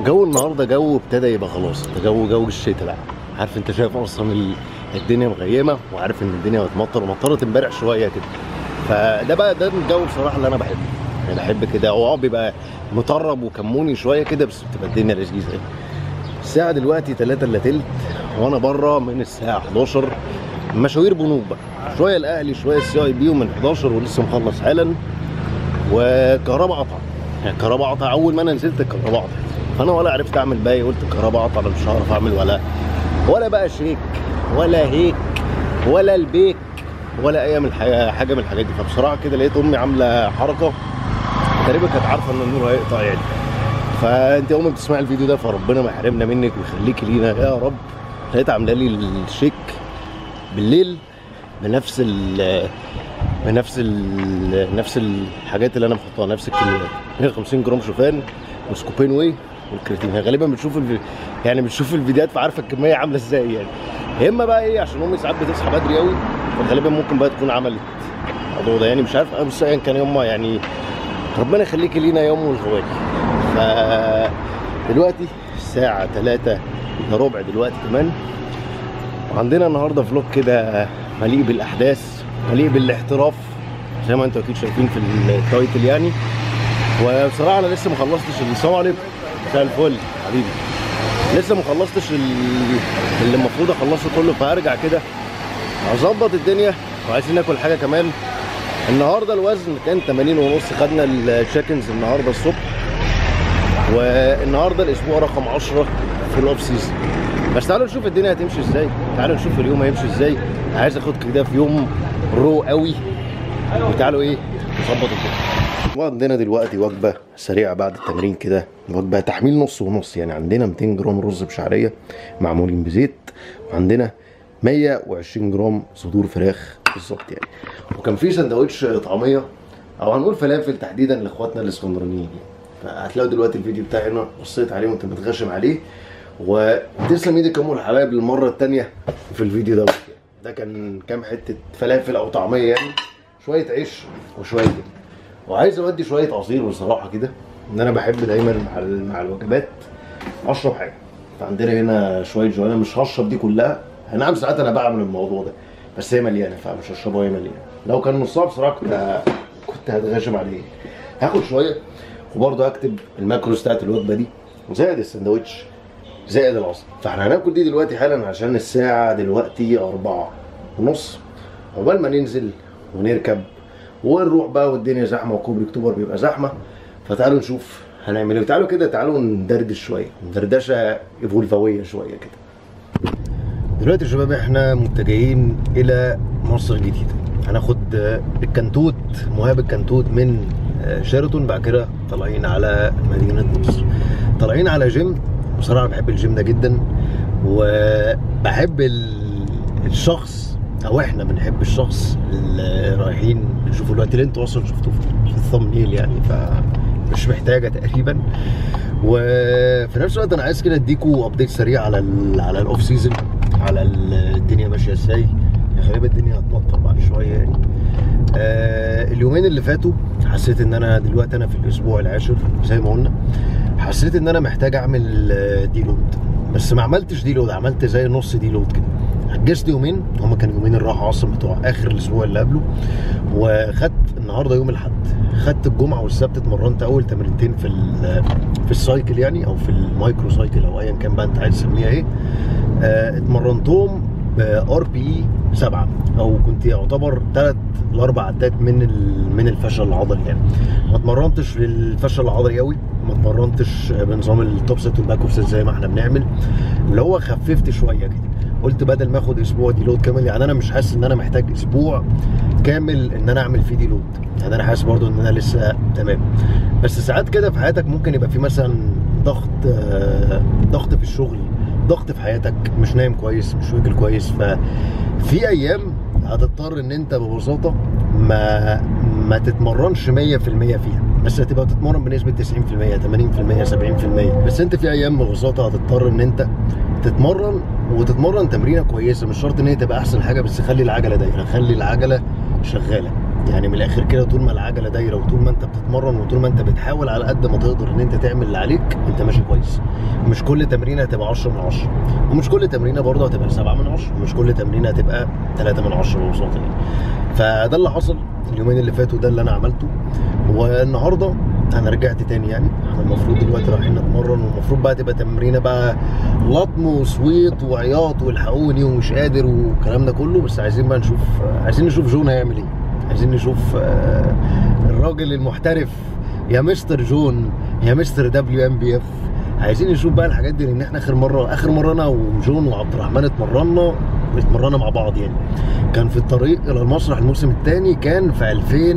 جو النهارده جو ابتدى يبقى خلاص انت جو جو الشتاء بقى عارف انت شايف اصلا ال- الدنيا مغيمه وعارف ان الدنيا بتمطر ومطرت امبارح شويه كده فده بقى ده الجو بصراحه اللي انا بحبه يعني بحب كده هو اه بيبقى مطرب وكموني شويه كده بس بتبقى الدنيا لذيذه يعني. الساعه دلوقتي 3 الا تلت وانا بره من الساعه 11 مشاوير بنوك بقى شويه الاهلي شويه السي اي بي ومن 11 ولسه مخلص حالا وكهرباء قطع يعني الكهرباء قطع اول ما انا نزلت الكهرباء قطعت فانا ولا عرفت اعمل باقي قلت الكهرباء قطع انا مش هعرف اعمل ولا ولا بقى شيك ولا هيك ولا البيك ولا اي من الحاجة حاجه من الحاجات دي فبصراحه كده لقيت امي عامله حركه تقريبا كانت عارفه ان النور هيقطع يعني فانت اول ما بتسمعي الفيديو ده فربنا ما يحرمنا منك ويخليكي لينا يا رب لقيت عامله لي الشيك بالليل بنفس ال بنفس ال نفس الحاجات اللي انا محطها نفس الكميات 150 جرام شوفان وسكوبين واي والكرياتين هي غالبا بتشوف الفي... يعني بتشوف الفيديوهات فعارفه الكميه عامله ازاي يعني يا اما بقى ايه عشان امي ساعات بتصحى بدري قوي فغالبا ممكن بقى تكون عملت الموضوع ده يعني مش عارف بس ايا كان يومها يعني ربنا يخليكي لينا يوم والغوالي ف دلوقتي الساعة 3 الا ربع دلوقتي كمان وعندنا النهارده فلوج كده مليء بالاحداث مليء بالاحتراف زي ما انتوا اكيد شايفين في التايتل يعني وبصراحه انا لسه ما خلصتش السلام عليكم مساء الفل حبيبي لسه ما خلصتش ال- اللي المفروض اخلصه كله فهرجع كده اظبط الدنيا وعايزين ناكل حاجه كمان النهارده الوزن كان 80 ونص خدنا التشيكنز النهارده الصبح والنهارده الاسبوع رقم 10 في الاوف سيزون بس تعالوا نشوف الدنيا هتمشي ازاي تعالوا نشوف اليوم هيمشي ازاي عايز اخد كده في يوم رو قوي وتعالوا ايه نظبط الدنيا وعندنا دلوقتي وجبه سريعه بعد التمرين كده وجبه تحميل نص ونص يعني عندنا 200 جرام رز بشعريه معمولين بزيت وعندنا 120 جرام صدور فراخ بالظبط يعني وكان في سندوتش طعميه او هنقول فلافل تحديدا لاخواتنا الاسكندرانيين فهتلاقوا دلوقتي الفيديو بتاعي انا بصيت عليه وانت بتغشم عليه وتسلم ايدك يا ام الحبايب للمره الثانيه في الفيديو ده ده كان كام حته فلافل او طعميه يعني شويه عيش وشويه جبن وعايز اودي شويه عصير بصراحه كده ان انا بحب دايما مع ال- مع الوجبات اشرب حاجه فعندنا هنا شويه جو انا مش هشرب دي كلها أي نعم ساعات انا بعمل الموضوع ده بس هي مليانه فمش هشربها وهي مليانه لو كان نصها بصراحه كنت ه- كنت هتغشم عليه هاخد شويه وبرضه هكتب الماكروز بتاعت الوجبه دي زائد السندوتش زائد العصير فاحنا هناكل دي دلوقتي حالا عشان الساعه دلوقتي أربعة ونص عقبال ما ننزل ونركب ونروح بقى والدنيا زحمه وكوبري اكتوبر بيبقى زحمه فتعالوا نشوف هنعمل ايه تعالوا كده تعالوا ندردش شويه دردشه ايفولفاويه شويه كده دلوقتي يا شباب احنا متجهين الى مصر الجديده هناخد آه، الكنتوت مهاب الكنتوت من آه، شيراتون بعد كده طالعين على مدينه نصر طالعين على جيم بصراحه بحب الجيم ده جدا وبحب ال- الشخص او احنا بنحب الشخص اللي رايحين نشوفوا دلوقتي اللي انتوا اصلا شفتوه في- في الثمنيل يعني فمش محتاجه تقريبا وفي نفس الوقت انا عايز كده اديكوا ابديت سريع على ال على الاوف سيزون على ال- الدنيا ماشيه ازاي غالبا الدنيا هتمطر بعد شويه يعني آه اليومين اللي فاتوا حسيت ان انا دلوقتي انا في الاسبوع العاشر زي ما قلنا حسيت ان انا محتاج اعمل آه، دي لود بس ما عملتش دي لود عملت زي نص دي لود كده حجزت يومين هما كانوا يومين الراحه اصلا بتوع اخر الاسبوع اللي قبله وخدت النهارده يوم الاحد خدت الجمعه والسبت اتمرنت اول تمرينتين في ال- في السايكل يعني او في المايكرو سايكل او ايا كان بقى انت عايز تسميها ايه آه، اتمرنتهم ار بي اي سبعه او كنت يعتبر ثلاث لاربع عدات من ال- من الفشل العضلي يعني ما اتمرنتش للفشل العضلي قوي ما اتمرنتش بنظام التوب سيت والباك اوف سيت زي ما احنا بنعمل اللي هو خففت شويه كده قلت بدل ما اخد اسبوع دي لود كامل يعني انا مش حاسس ان انا محتاج اسبوع كامل ان انا اعمل فيه دي لود يعني انا حاسس برضو ان انا لسه تمام بس ساعات كده في حياتك ممكن يبقى في مثلا ضغط آه، ضغط في الشغل ضغط في حياتك مش نايم كويس مش واكل كويس ففي ايام هتضطر ان انت ببساطه ما ما تتمرنش 100% فيها بس هتبقى تتمرن بنسبه 90% 80% 70% بس انت في ايام ببساطه هتضطر ان انت تتمرن وتتمرن تمرينه كويسه مش شرط ان هي تبقى احسن حاجه بس خلي العجله دايره خلي العجله شغاله يعني من الاخر كده طول ما العجله دايره وطول ما انت بتتمرن وطول ما انت بتحاول على قد ما تقدر ان انت تعمل اللي عليك انت ماشي كويس مش كل تمرينه هتبقى 10 من 10 ومش كل تمرينه برضه هتبقى 7 من 10 ومش كل تمرينه هتبقى 3 من 10 وسط يعني فده اللي حصل اليومين اللي فاتوا ده اللي انا عملته والنهارده انا رجعت تاني يعني احنا المفروض دلوقتي رايحين نتمرن والمفروض بقى تبقى تمرينه بقى لطم وصويت وعياط والحقوني ومش قادر والكلام ده كله بس عايزين بقى نشوف عايزين نشوف جون هيعمل ايه عايزين نشوف آه، الراجل المحترف يا مستر جون يا مستر دبليو ام بي اف عايزين نشوف بقى الحاجات دي لان احنا اخر مره اخر مره انا وجون وعبد الرحمن اتمرنا اتمرنا مع بعض يعني كان في الطريق الى المسرح الموسم الثاني كان في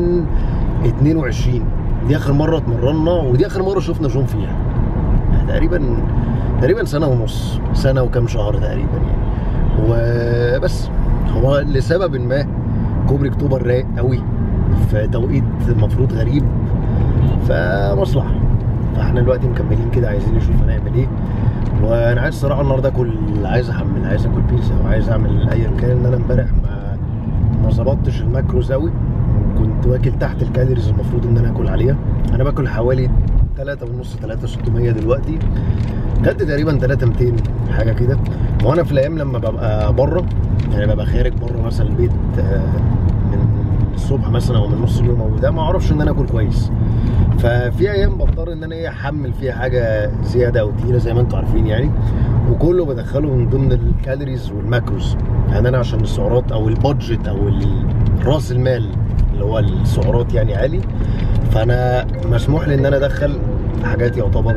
2022 دي اخر مره اتمرنا ودي اخر مره شفنا جون فيها تقريبا تقريبا سنه ونص سنه وكام شهر تقريبا يعني وبس هو لسبب ما كوبري اكتوبر رايق قوي في توقيت المفروض غريب فمصلحه فاحنا دلوقتي مكملين كده عايزين نشوف هنعمل ايه وانا عايز الصراحه النهارده اكل عايز احمل عايز اكل بيتزا وعايز اعمل ايا كان ان انا امبارح ما ما ظبطتش الماكروز قوي كنت واكل تحت الكالوريز المفروض ان انا اكل عليها انا باكل حوالي 3 ونص 3 600 دلوقتي كلت تقريبا 3 200 حاجه كده وانا في الايام لما ببقى بره يعني ببقى خارج بره مثلا البيت آه، من الصبح مثلا او من نص اليوم او ده ما اعرفش ان انا اكل كويس ففي ايام بضطر ان انا ايه احمل فيها حاجه زياده او تقيله زي ما انتم عارفين يعني وكله بدخله من ضمن الكالوريز والماكروز يعني انا عشان السعرات او البادجت او ال- راس المال اللي هو السعرات يعني عالي فانا مسموح لي ان انا ادخل حاجات يعتبر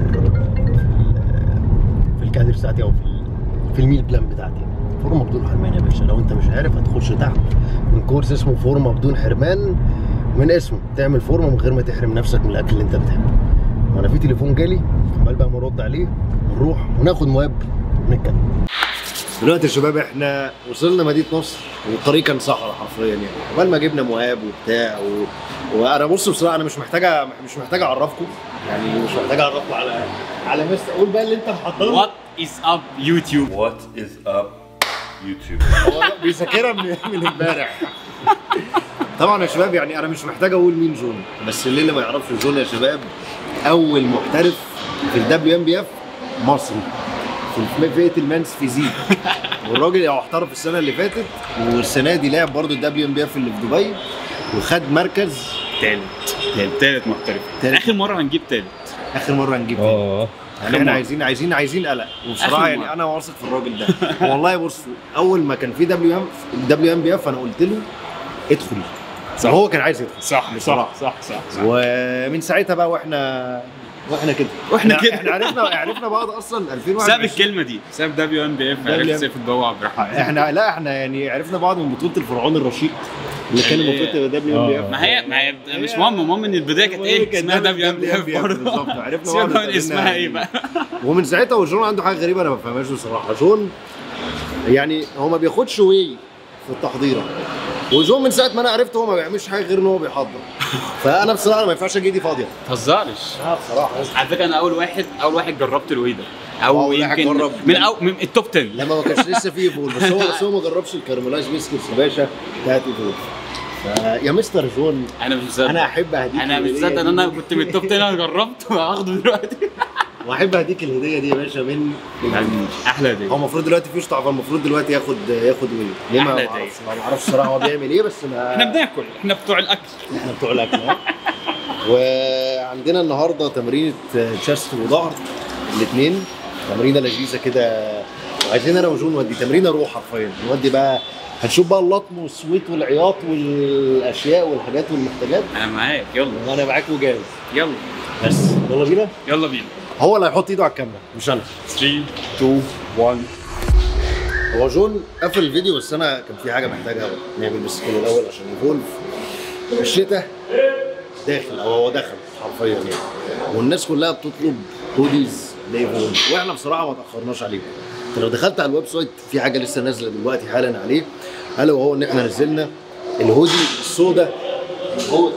في الكالوريز بتاعتي او في ال- في الميل بلان بتاعتي فورمه بدون حرمان يا باشا لو انت مش عارف هتخش تحت من كورس اسمه فورمه بدون حرمان من اسمه تعمل فورمه من غير ما تحرم نفسك من الاكل اللي انت بتحبه وانا في تليفون جالي عمال بقى مرد عليه ونروح وناخد مواب ونتكلم دلوقتي يا شباب احنا وصلنا مدينه نصر والطريق كان صحراء حرفيا يعني عقبال ما جبنا مهاب وبتاع و... وانا بص بصراحه انا مش محتاجه مش محتاج اعرفكم يعني مش محتاج اعرفكم على على مستر قول بقى اللي انت محضره What is up YouTube? What is up YouTube? هو بيذاكرها من من امبارح طبعا يا شباب يعني انا مش محتاج اقول مين جون بس اللي اللي ما يعرفش جون يا شباب اول محترف في الدبليو ام بي اف مصري في فئه المانس فيزيك والراجل هو احترف السنه اللي فاتت والسنه دي لعب برضه الدبليو ام بي اف اللي في دبي وخد مركز تالت تالت محترف تالت. اخر مره هنجيب تالت اخر مره نجيب فيه. اه يعني احنا عايزين عايزين عايزين قلق وبصراحه آخر يعني مرة. انا واثق في الراجل ده والله بص اول ما كان في دبليو ام دبليو ام بي اف انا قلت له ادخل صح. وهو كان عايز يدخل صح بصراحة. صح صح صح, صح. ومن ساعتها بقى واحنا واحنا كده وإحنا إحنا- كده. احنا عرفنا عرفنا بعض اصلا ساب 2021 الكلمه دي ساب دبليو ام بي اف WNBF. عرفت سيف الجو عبد الرحمن احنا لا احنا يعني عرفنا بعض من بطوله الفرعون الرشيد اللي كان اللي- المفروض تبقى دبليو ام بي اف ما هي ما هي مش مهم المهم ان البدايه كانت ايه اسمها دبليو ام بي اف برضه بالظبط عرفنا سيبنا بعض من اسمها ايه بقى ومن ساعتها وجون عنده حاجه غريبه انا ما بفهمهاش بصراحه جون يعني هو ما بياخدش واي في التحضيره وجون من ساعه ما انا عرفت هو ما بيعملش حاجه غير ان هو بيحضر فانا بصراحه ما ينفعش اجي ايدي فاضيه ما تهزرش اه بصراحه على فكره انا اول واحد اول واحد جربت الوي ده او أول واحد يمكن جرب. من أو من التوب 10 لما ما كانش لسه فيه فول بس هو بس هو ما جربش الكرملايز بيسكتس يا باشا بتاعت فول يا مستر جون انا مش مصدق انا احب اهديك انا مش الهدية مصدق ان دي. انا كنت من التوب 10 انا جربت وهاخده دلوقتي واحب اهديك الهديه دي يا باشا من يعني احلى دي هو المفروض دلوقتي فيش طعم المفروض دلوقتي ياخد ياخد وي ليه ما أحلى ما اعرفش ما اعرفش الصراحه هو بيعمل ايه بس ما احنا بناكل احنا بتوع الاكل احنا بتوع الاكل ها؟ وعندنا النهارده تمرينه تشست وظهر الاثنين تمرينه لذيذه كده وعايزين انا وجون نودي تمرينه روح حرفيا نودي بقى هنشوف بقى اللطم والسويت والعياط والاشياء والحاجات والمحتاجات انا معاك يلا وانا معاك وجاهز يلا بس يلا بينا يلا بينا هو اللي هيحط ايده على الكاميرا مش انا 3 2 1 هو جون قفل الفيديو بس انا كان في حاجه محتاجها نعمل بس كده الاول عشان يفولف الشتاء داخل او هو دخل حرفيا يعني والناس كلها بتطلب هوديز ليفولف واحنا بصراحه ما تاخرناش عليهم انت لو دخلت على الويب سايت في حاجه لسه نازله دلوقتي حالا عليه الا وهو ان احنا نزلنا الهودي السوداء هو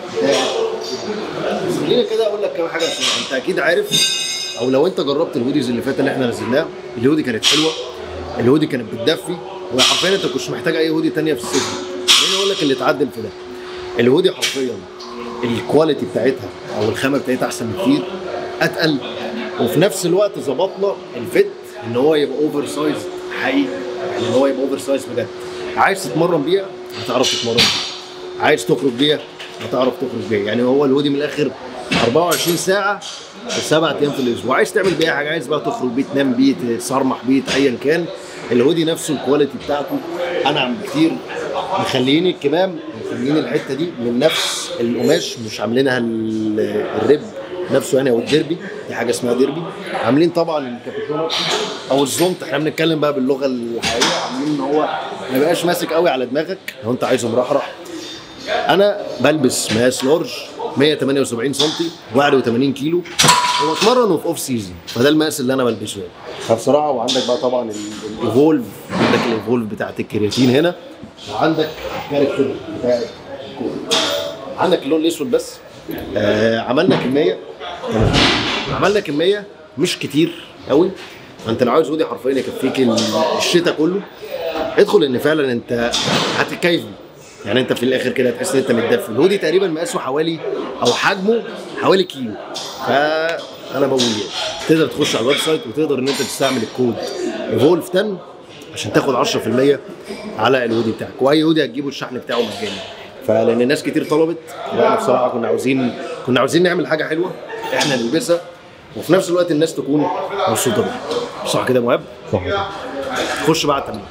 بس خلينا كده اقول لك كام حاجه بسرعه انت اكيد عارف او لو انت جربت الهوديز اللي فاتت اللي احنا نزلناها الهودي كانت حلوه الهودي كانت بتدفي وحرفيا انت كنتش محتاج اي هودي تانية في السجن خليني اقول لك اللي اتعدل في ده الهودي حرفيا الكواليتي بتاعتها او الخامه بتاعتها احسن بكتير اتقل وفي نفس الوقت ظبطنا الفيت ان هو يبقى اوفر سايز حقيقي يعني ان هو يبقى اوفر سايز بجد عايز تتمرن بيها هتعرف تتمرن بيها عايز تخرج بيها هتعرف تخرج بيها يعني هو الهودي من الاخر 24 ساعه سبع ايام في الاسبوع عايز تعمل بيه حاجه عايز بقى تخرج بيه تنام بيه تسرمح بيه ايا كان الهودي نفسه الكواليتي بتاعته انعم بكتير مخليين الكمام مخليين الحته دي من نفس القماش مش عاملينها ال- الرب نفسه يعني او الديربي دي حاجه اسمها ديربي عاملين طبعا الكابيتونر او الزونت احنا بنتكلم بقى باللغه الحقيقيه عاملين ان هو ما يبقاش ماسك قوي على دماغك لو انت عايزه مرحرح انا بلبس مقاس لارج 178 سم 81 كيلو وبتمرن في اوف سيزون فده المقاس اللي انا بلبسه يعني فبصراحه وعندك بقى طبعا الايفولف عندك الايفولف بتاعت الكرياتين هنا وعندك الكاركتر بتاع الكورة. عندك اللون الاسود بس آه عملنا كميه تمام. عملنا كميه مش كتير قوي فانت لو عاوز ودي حرفيا يكفيك ال- الشتاء كله ادخل ان فعلا انت هتتكيف بيه. يعني انت في الاخر كده هتحس ان انت متدفي الهودي تقريبا مقاسه حوالي او حجمه حوالي كيلو فانا بقول يعني تقدر تخش على الويب سايت وتقدر ان انت تستعمل الكود ايفولف 10 عشان تاخد 10% على الهودي بتاعك واي هودي هتجيبه الشحن بتاعه مجاني فلان ناس كتير طلبت واحنا بصراحه كنا عاوزين كنا عاوزين نعمل حاجه حلوه احنا نلبسها وفي نفس الوقت الناس تكون مبسوطه بيها صح كده يا مهاب؟ صح خش بقى على التمرين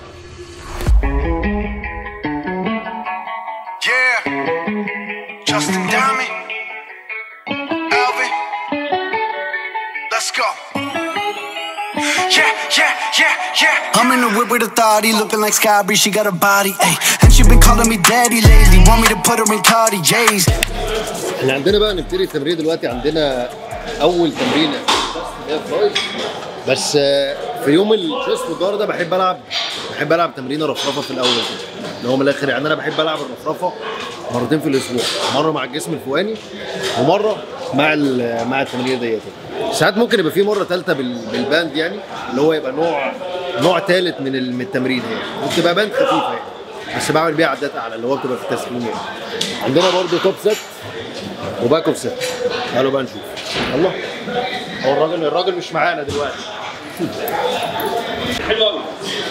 Yeah. Justin Diamond. Alvin. Let's go. Yeah, yeah, yeah, yeah. I'm in the whip with authority, looking like Sky Bree, She got a body, ayy. And she been calling me daddy lately. Want me to put her in Cartier's. احنا عندنا بقى نبتدي التمرين دلوقتي عندنا اول تمرينه اللي هي فرايز بس آه، في يوم الشيست والظهر ده بحب العب بحب العب تمرينه رفرفه في الاول كده اللي هو من الاخر يعني انا بحب العب الرفرفه مرتين في الاسبوع مره مع الجسم الفوقاني ومره مع ال- مع التمرين ديت ساعات ممكن يبقى في مره ثالثه بالباند يعني اللي هو يبقى نوع نوع ثالث من ال- من التمرين يعني وبتبقى باند خفيفه يعني بس بعمل بيها عدات اعلى اللي هو بتبقى في التسخين يعني عندنا برضو توب ست وباك اوف ست تعالوا بقى نشوف يلا هو الراجل الراجل مش معانا دلوقتي حلو قوي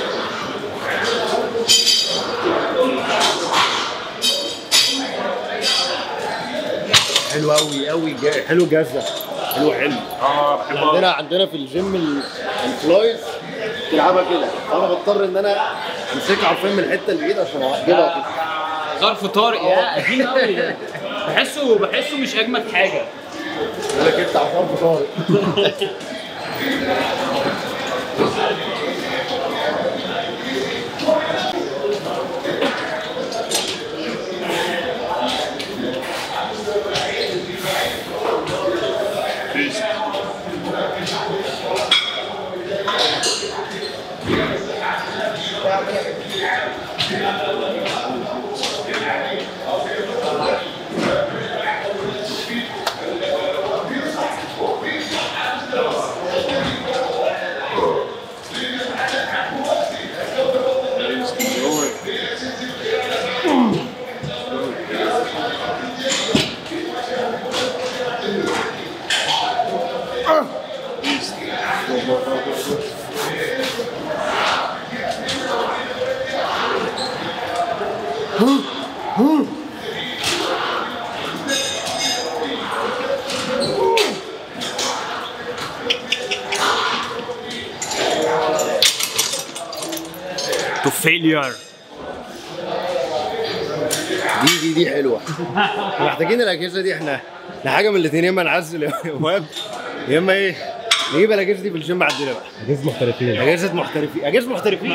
حلو قوي قوي حلو جزة حلو حلو اه احنا بحبه عندنا عندنا في الجيم ال- الفلايز تلعبها كده فانا بضطر ان انا امسكها حرفيا من الحته البعيد عشان اجيبها كده ظرف طارئ يا قديم قوي ده بحسه بحسه مش اجمد حاجه يقول لك انت عشان طارق تو فيلير دي دي دي حلوه احنا محتاجين الاجهزه دي احنا احنا حاجه من الاثنين يا اما نعزل يا واد يا اما ايه نجيب الاجهزه دي في الجيم عندنا بقى اجهزه محترفين اجهزه محترفين اجهزه محترفين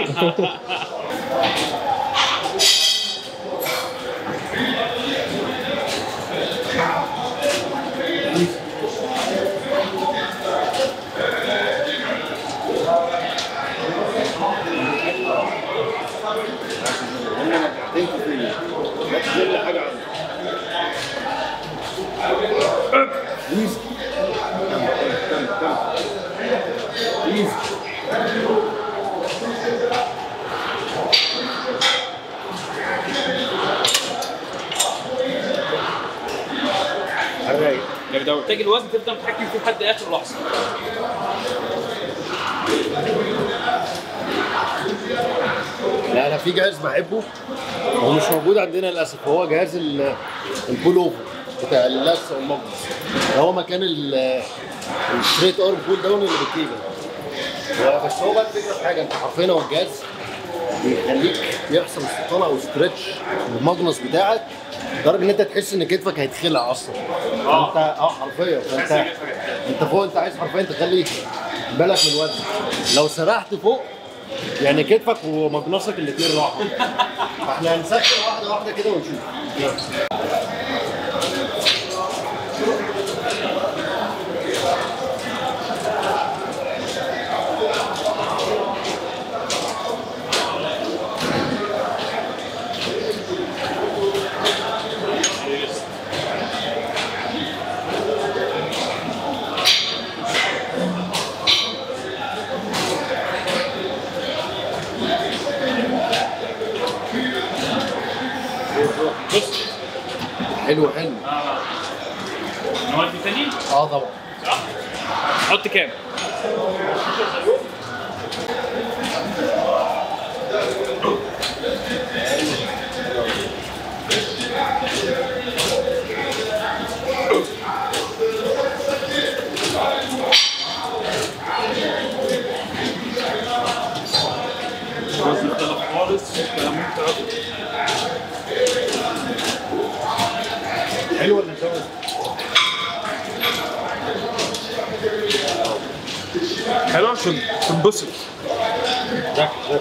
تاج الوزن تفضل متحكم فيه لحد اخر لحظه لا انا في جهاز بحبه هو مش موجود عندنا للاسف هو جهاز ال- البول اوفر بتاع اللبس والمقص ده هو مكان ال- الستريت ارم بول داون اللي بالكيبل هو- بس هو بقى الفكره في حاجه انت حرفيا هو الجهاز بيخليك يحصل استطاله او ستريتش للمجنص بتاعك لدرجه ان انت تحس ان كتفك هيتخلع اصلا فانت اه حرفيا فانت انت فوق انت عايز حرفيا تخلي بالك من الوزن لو سرحت فوق يعني كتفك ومجنصك الاثنين راحوا فاحنا هنسخن واحده واحده كده ونشوف يلا. بص حلو حلو نودي تاني اه طبعا صح؟ حط كام؟ الوزن اختلف خالص كلام ممتع حلو ولا شوي؟ حلو عشان تنبسط ذاك ذاك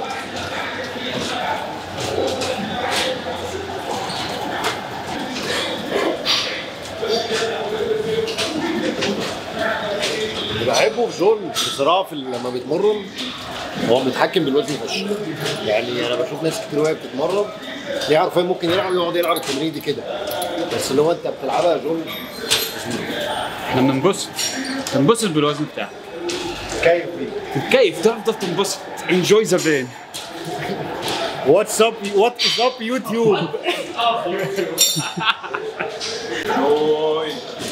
اللي بحبه في جون بصراحه في ال- لما بيتمرن هو متحكم بالوزن فشخ يعني انا بشوف ناس كتير وهي بتتمرن ليه عارفين ممكن يلعب يقعد يلعب التمرين دي كده بس اللي هو انت بتلعبها جون احنا بننبسط تنبسط بالوزن بتاعك كيف فيه تتكيف تفضل تنبسط enjoy the pain واتس اب وات از اب يوتيوب اوي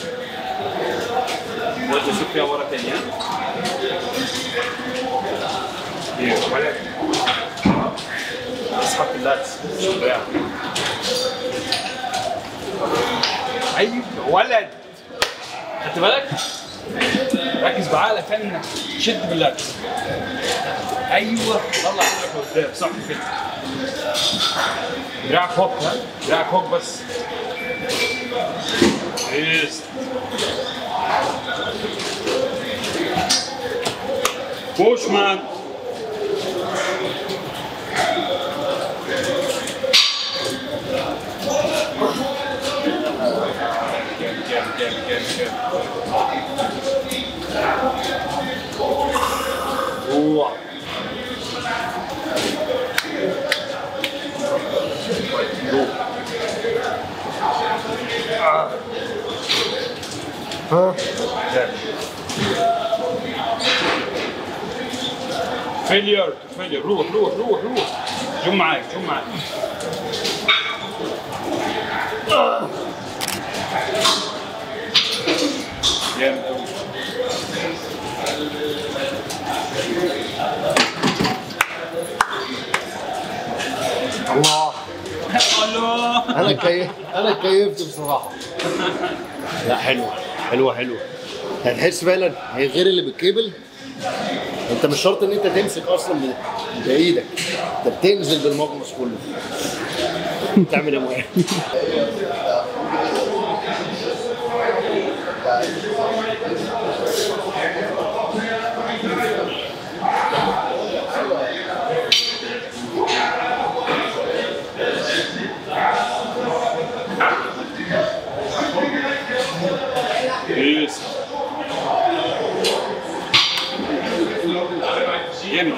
ودي شوف فيها ورا تاني ها ايه ولد اسحب اللاتس ايوه ولد خدت بالك؟ ركز بعقلك تاني انك تشد باللاتس ايوه طلع ايدك لقدام صح كده دراعك هوك ها دراعك هوك بس يس بوش مان جامد جامد جامد جامد جامد اوه فيلير فيلير روح روح روح روح جم معاك جم معاك جامد قوي الله الله انا كيف انا كيفت بصراحه لا حلوه حلوه حلوه هتحس فعلا هي غير اللي بالكيبل انت مش شرط ان انت تمسك اصلا ب- بايدك انت بتنزل بالمقمص كله تعمل ايه مهم يس جامد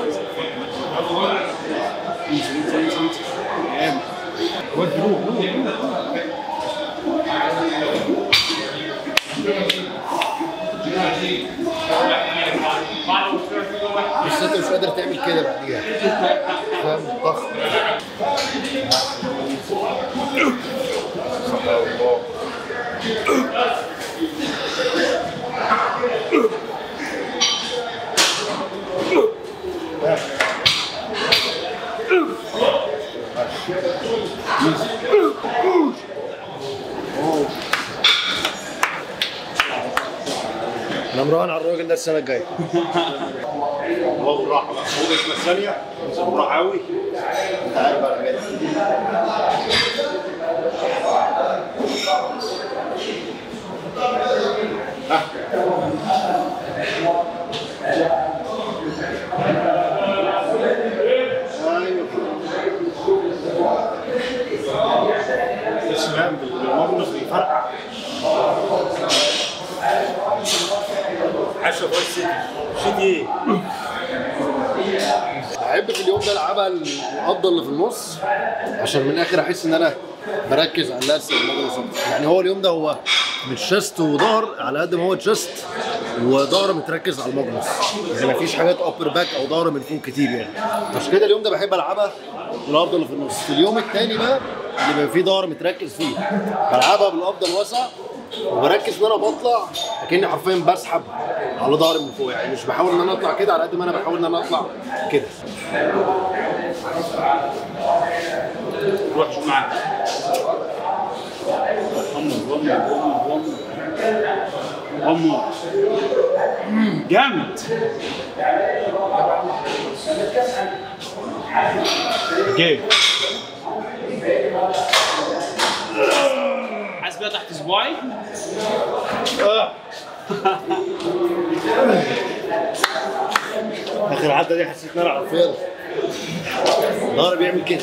انزل انزل انزل انزل جامد ودي روح روح بس انت مش قادر تعمل كده بعديها فاهم ضخم مراهن على الراجل ده السنه الجايه هو بالراحه بقى هو اسمه الثانيه بالراحه قوي انت عارف بقى الحاجات دي ايوه اسمها بالمغنص بيفرقع حشو فويس سيتي سيتي ايه؟ بحب في اليوم ده العبها القبضه اللي في النص عشان من الاخر احس ان انا بركز على اللثه والمغنص أكتر. يعني هو اليوم ده هو مش شيست وظهر على قد ما هو تشيست وظهر متركز على المغنص يعني مفيش حاجات ابر باك او ظهر من فوق كتير يعني عشان كده اليوم ده بحب العبها بالقبضه اللي في النص في اليوم التاني بقى اللي بيبقى فيه ظهر متركز فيه بلعبها بالقبضه الواسعه وبركز ان انا بطلع كاني حرفيا بسحب على ظهري من فوق يعني مش بحاول ان انا اطلع كده على قد ما انا بحاول ان انا اطلع كده روح شوف معاك ومو جامد جيم حاسس بيها تحت اسبوعي اخر عدة دي حسيت ان انا عرفان ظهري بيعمل كده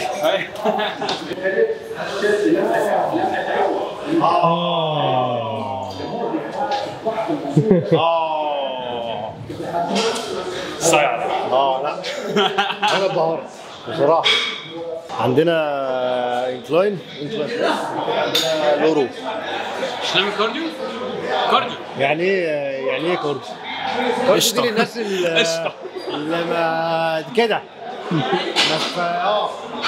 اه صايع اه لا انا اتبهرت بصراحه عندنا انكلاين انكلاين عندنا لورو مش نعمل كارديو؟ كارديو يعني ايه يعني ايه كورس؟ كورس دي قشطة. للناس اللي قشطة. اللي ما كده بس اه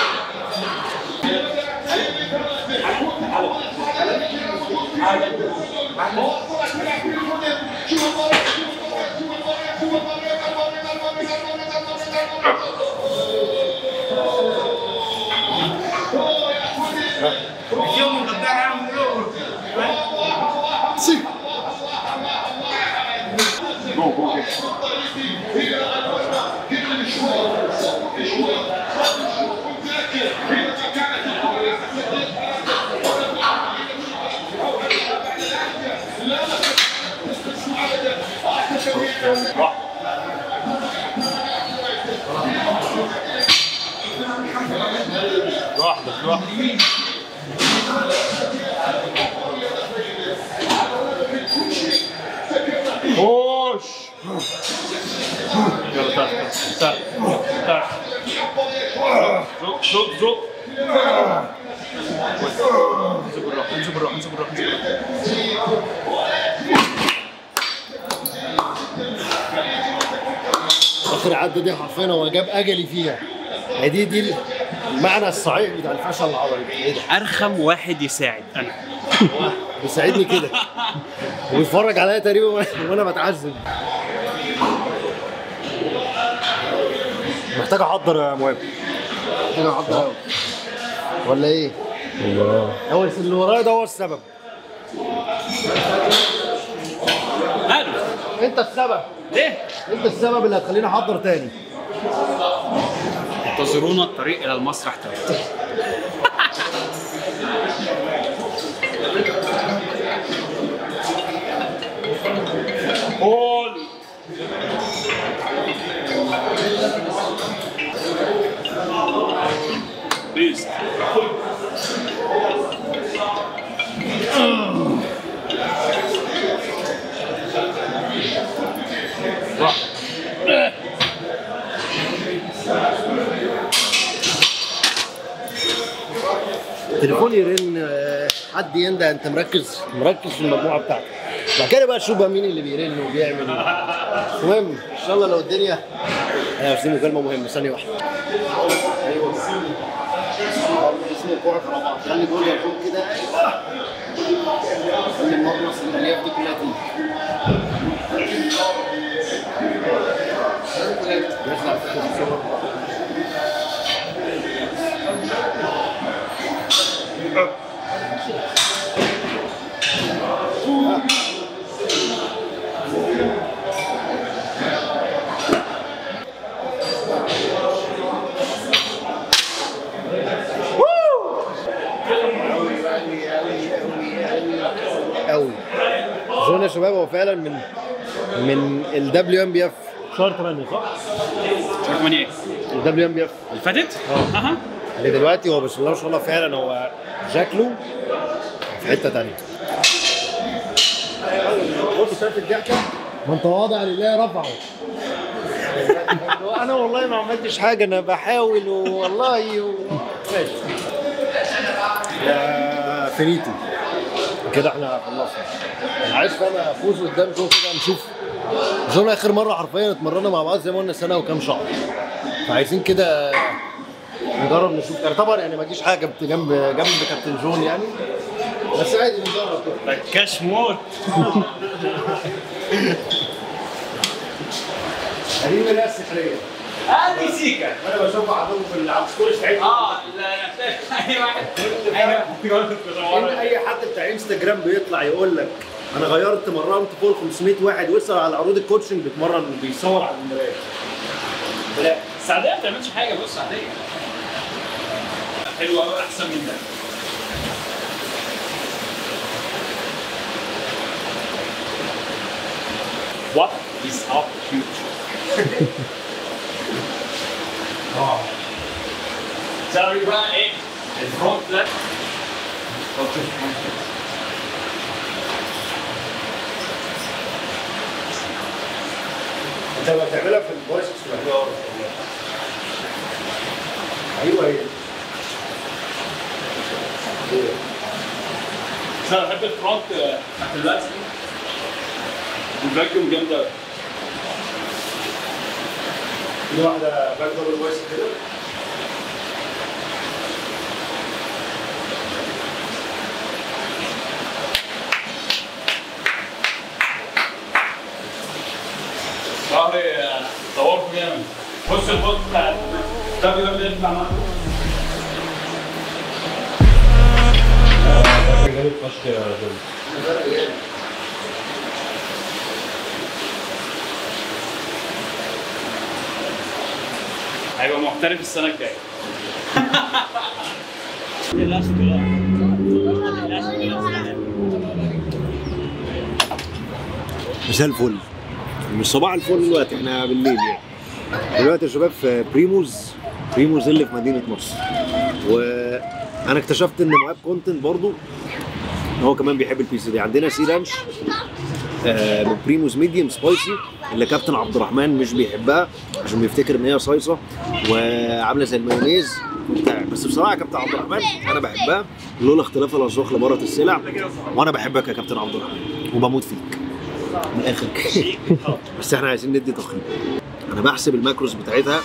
سي لوحدك لوحدك خش يلا تعال تعال تعال زق زق زق انزل بالراحه انزل بالراحه انزل بالراحه انزل بالراحه اخر عدة دي حرفيا هو جاب اجلي فيها هي دي دي المعنى الصحيح بتاع الفشل العضلي ايه ده؟ ارخم واحد يساعد انا بيساعدني كده وبيتفرج عليا تقريبا وأنا- وانا بتعذب محتاج احضر يا مهم محتاج احضر قوي ولا ايه؟ هو اللي ورايا ده هو السبب ماله انت السبب ليه؟ انت السبب اللي هتخليني احضر تاني انتظرونا الطريق الى المسرح تاني قول بيست راح تليفوني يرن آه، حد يندى انت مركز مركز في المجموعه بتاعتك بعد كده بقى شوف بقى مين اللي بيرن وبيعمل المهم ان شاء الله لو الدنيا انا بس دي مكالمه مهمه ثانيه واحده ايوه اسمه الكوره على بعض خلي دول يكون كده ايوه خلي المغناطيس الالياف دي كلها تيجي يطلع في الصور هو فعلا من من الدبليو ام بي اف شهر 8 صح؟ شهر 8 ايه؟ الدبليو ام بي اف اللي فاتت؟ اها اللي دلوقتي هو بسم الله ما شاء الله فعلا هو شكله في حته ثانيه بص شايف الضحكه من تواضع لله رفعه انا والله ما عملتش حاجه انا بحاول والله و... ماشي يا فينيتو كده احنا خلصنا انا عايز انا افوز قدام جو كده نشوف اظن اخر مره حرفيا اتمرنا مع بعض زي ما قلنا سنه وكام شهر فعايزين كده نجرب نشوف يعني طبعا يعني ما اجيش حاجه جنب جنب كابتن جون يعني بس عادي نجرب كده كاش موت هذه من السحريه هذه سيكا انا بشوفها عندهم في على السكور بتاعتهم اه لا اي واحد اي ان واحد اي حد بتاع انستجرام بيطلع يقول لك انا غيرت مرنت فوق 500 واحد وصل على عروض الكوتشنج بيتمرن بيصور على المرايه لا السعوديه ما بتعملش حاجه بص عاديه حلوه قوي احسن من ده What is our future? oh. Sorry بقى ايه الفرونت ده انت لما بتعملها في الفويس بتبقى ايوه هي بس انا بحب الفرونت بتاعت دلوقتي الفاكيوم جامده أوي. في واحده باك دبل فويس كده ظهري آه، طورته جامد بص البوست بتاع دبليو دبليو بتاع معاكم جامد فشخ يا جون هيبقى محترف السنه الجايه مساء الفل مش صباح الفل دلوقتي احنا بالليل يعني دلوقتي يا شباب في بريموز بريموز اللي في مدينه نصر وانا اكتشفت ان معاه كونتنت برضو هو كمان بيحب البيتزا دي عندنا سي رانش آه، من بريموز ميديوم سبايسي اللي كابتن عبد الرحمن مش بيحبها عشان بيفتكر ان هي صيصه وعامله زي المايونيز وبتاع بس بصراحه يا كابتن عبد الرحمن انا بحبها لولا اختلاف الاذواق لبارة السلع وانا بحبك يا كابتن عبد الرحمن وبموت فيك من الاخر كده. بس احنا عايزين ندي تقييم انا بحسب الماكروز بتاعتها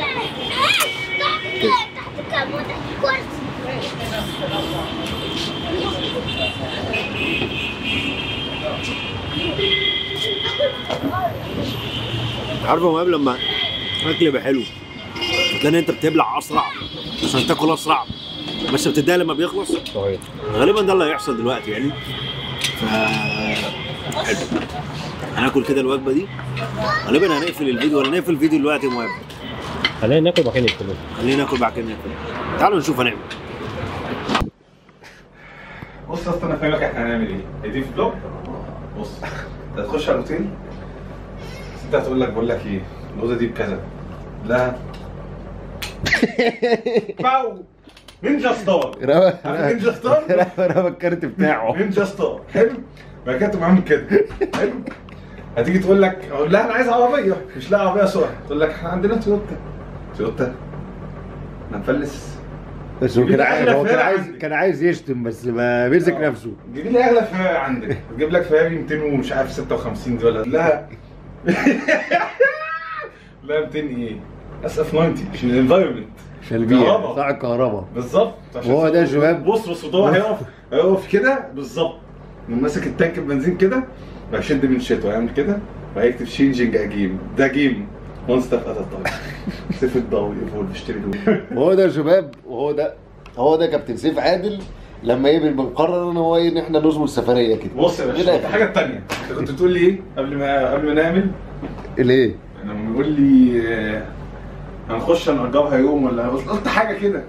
كده عارف يا مهاب لما الاكل يبقى حلو فتلاقي انت بتبلع اسرع عشان تاكل اسرع بس بتتضايق لما بيخلص صحيح غالبا ده اللي هيحصل دلوقتي يعني ف حلو هناكل كده الوجبه دي غالبا هنقفل الفيديو ولا نقفل الفيديو دلوقتي يا مهاب خلينا ناكل بعد كده نقفل خلينا ناكل بعد كده ناكل تعالوا نشوف هنعمل بص اصلا انا فاهمك احنا هنعمل ايه هي دي فلوج بص انت هتخش على الاوتيل بس انت هتقول لك بقول لك ايه الاوضه دي بكذا لا باو نينجا ستار عارف نينجا ستار رمى الكارت بتاعه نينجا ستار حلو بعد كده تقوم عامل كده حلو هتيجي تقول لك اقول لها انا عايز عربيه مش لاقي عربيه سرعه تقول لك احنا عندنا تويوتا تويوتا هنفلس بس هو جيب كان لي عايز أغلى هو كان فئة عايز عندك. كان عايز يشتم بس ما مسك نفسه جيب لي اغلى فئه عندك تجيب لك فئه 200 ومش عارف 56 دي ولا لا لا 200 ايه اسف 90 عشان الانفايرمنت عشان البيئة كهرباء. بتاع الكهرباء بالظبط عشان وهو ده يا شباب. بص بص وهو هيقف هيقف كده بالظبط من ماسك التانك البنزين كده وهيشد من شيته هيعمل كده وهيكتب شينجينج جيم ده جيم وان ستيب ات تايم سيف الضوء ايفولف اشتري له وهو ده يا شباب وهو ده هو ده كابتن سيف عادل لما ايه بنقرر ان هو ايه ان احنا نظبط سفريه كده بص يا باشا كده. الحاجه الثانيه انت كنت بتقول لي ايه قبل ما قبل ما نعمل ليه؟ لما بيقول لي آه، هنخش نأجرها يوم ولا بس قلت حاجه كده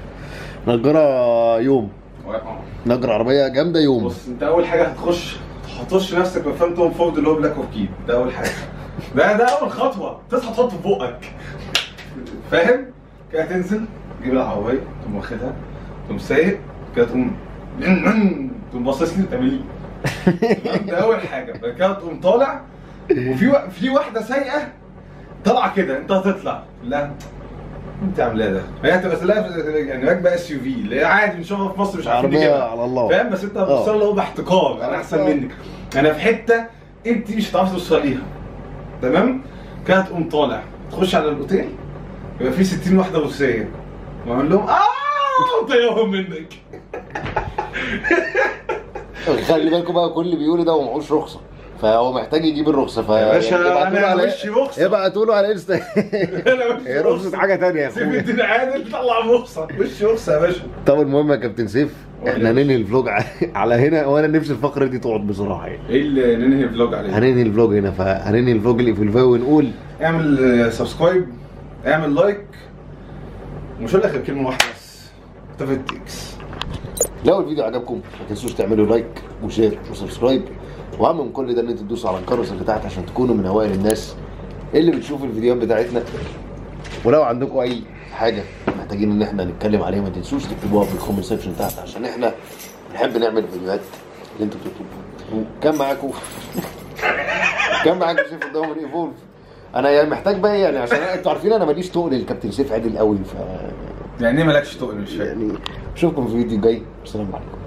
نجرة يوم آه. نجرة عربية جامدة يوم بص انت اول حاجه هتخش هتطش نفسك من فانتوم فورد اللي هو بلاك اوف كيد ده اول حاجه ده ده اول خطوه تصحى تحطه في بقك فاهم كده تنزل تجيب العربيه تقوم واخدها تقوم سايق كده تقوم تقوم باصص لي تعمل لي ده اول حاجه بعد كده تقوم طالع وفي و... في واحده سايقه طالعه كده انت هتطلع لا انت عاملاه ده هي هتبقى سلاح يعني راكبه اس يو في اللي هي عادي بنشوفها في مصر مش عارفين عربية نجيبها على الله. فاهم بس انت هتوصل له باحتقار انا احسن آه. منك انا في حته انت مش هتعرفي توصليها تمام كده تقوم طالع تخش على الاوتيل يبقى في 60 واحده روسيه واقول لهم اه طيرهم منك خلي بالكم بقى كل اللي بيقول ده هو معهوش رخصه فهو محتاج يجيب الرخصه ف يا باشا، ابعتوا له أنا على- وشي رخصة. ابعتوا له على انستا انا وش هي رخصه حاجه تانية يا سيف اخويا الدين عادل طلع رخصه وش رخصه يا باشا طب المهم يا كابتن سيف احنا قول يا ننهي الفلوج ع- على هنا وانا نفسي الفقره دي تقعد بصراحه يعني ايه اللي ننهي الفلوج عليه؟ هننهي الفلوج هنا فهننهي الفلوج اللي في الفيديو ونقول اعمل آه، سبسكرايب اعمل لايك مش هقول لك غير كلمه واحده بس تفتكس لو الفيديو عجبكم ما تنسوش تعملوا لايك وشير وسبسكرايب واهم من كل ده ان انتوا تدوسوا على الجرس اللي تحت عشان تكونوا من اوائل الناس اللي بتشوف الفيديوهات بتاعتنا ولو عندكم اي حاجه محتاجين ان احنا نتكلم عليها ما تنسوش تكتبوها في الكومنت سيكشن تحت عشان احنا بنحب نعمل الفيديوهات اللي انتوا بتطلبوها كان معاكم كان معاكم سيف الدوام من ايفولف انا يعني محتاج بقى يعني عشان انتوا عارفين انا ماليش تقل الكابتن سيف عادل قوي ف يعني ايه مالكش تقل مش فاهم يعني اشوفكم في فيديو جاي السلام عليكم